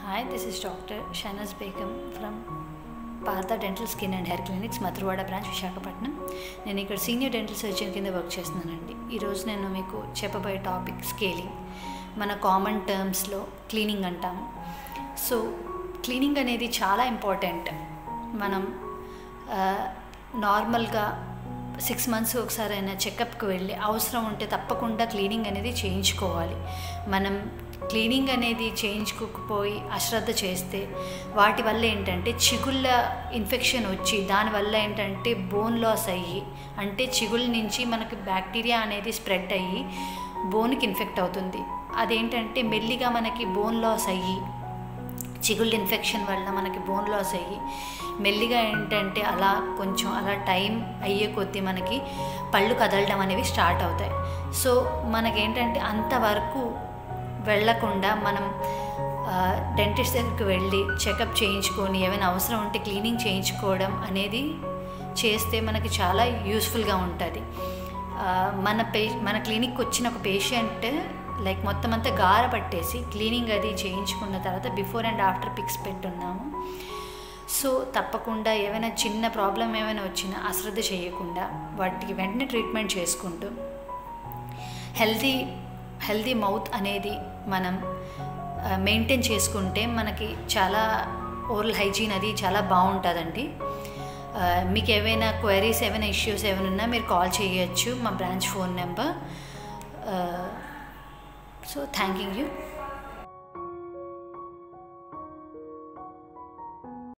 Hi, this is Dr. Shanas Begum from Partha dental skin and hair clinics Madhurawada branch Visakhapatnam నేను ఇక్కడ senior dental surgeon కింద work చేస్తున్నానండి ఈరోజు నేను మీకు చెప్పబోయే టాపిక్ స్కేలింగ్ మన కామన్ టర్మ్స్లో క్లీనింగ్ అంటాము సో క్లీనింగ్ అనేది చాలా ఇంపార్టెంట్ మనం నార్మల్గా సిక్స్ మంత్స్ ఒకసారి అయినా చెకప్కి వెళ్ళి అవసరం ఉంటే తప్పకుండా క్లీనింగ్ అనేది చేయించుకోవాలి మనం క్లీనింగ్ అనేది చేయించుకోకపోయి అశ్రద్ధ చేస్తే వాటి వల్ల ఏంటంటే చిగుళ్ళ ఇన్ఫెక్షన్ వచ్చి దానివల్ల ఏంటంటే బోన్ లాస్ అయ్యి అంటే చిగుళ్ళ నుంచి మనకి బ్యాక్టీరియా అనేది స్ప్రెడ్ అయ్యి బోన్కి ఇన్ఫెక్ట్ అవుతుంది అదేంటంటే మెల్లిగా మనకి బోన్ లాస్ అయ్యి చిగుళ్ళ ఇన్ఫెక్షన్ వల్ల మనకి బోన్ లాస్ అయ్యి మెల్లిగా ఏంటంటే అలా కొంచెం అలా టైం అయ్యే కొద్దీ మనకి పళ్ళు కదలడం అనేవి స్టార్ట్ అవుతాయి సో మనకేంటంటే అంతవరకు వెళ్ళకుండా మనం డెంటిస్ట్ దగ్గరికి వెళ్ళి చెకప్ చేయించుకొని ఏమైనా అవసరం ఉంటే క్లీనింగ్ చేయించుకోవడం అనేది చేస్తే మనకి చాలా యూస్ఫుల్గా ఉంటుంది మన పే మన క్లినిక్కి వచ్చిన ఒక పేషెంట్ లైక్ మొత్తం అంతా గార పట్టేసి క్లీనింగ్ అది చేయించుకున్న తర్వాత బిఫోర్ అండ్ ఆఫ్టర్ పిక్స్ పెట్టున్నాము సో తప్పకుండా ఏమైనా చిన్న ప్రాబ్లం ఏమైనా వచ్చినా అశ్రద్ధ చేయకుండా వాటికి వెంటనే ట్రీట్మెంట్ చేసుకుంటూ హెల్తీ హెల్తీ మౌత్ అనేది మనం మెయింటైన్ చేసుకుంటే మనకి చాలా ఓరల్ హైజీన్ అది చాలా బాగుంటుందండి మీకు ఏవైనా క్వైరీస్ ఏమైనా ఇష్యూస్ ఏమైనా ఉన్నా మీరు కాల్ చేయొచ్చు మా branch phone number so thank you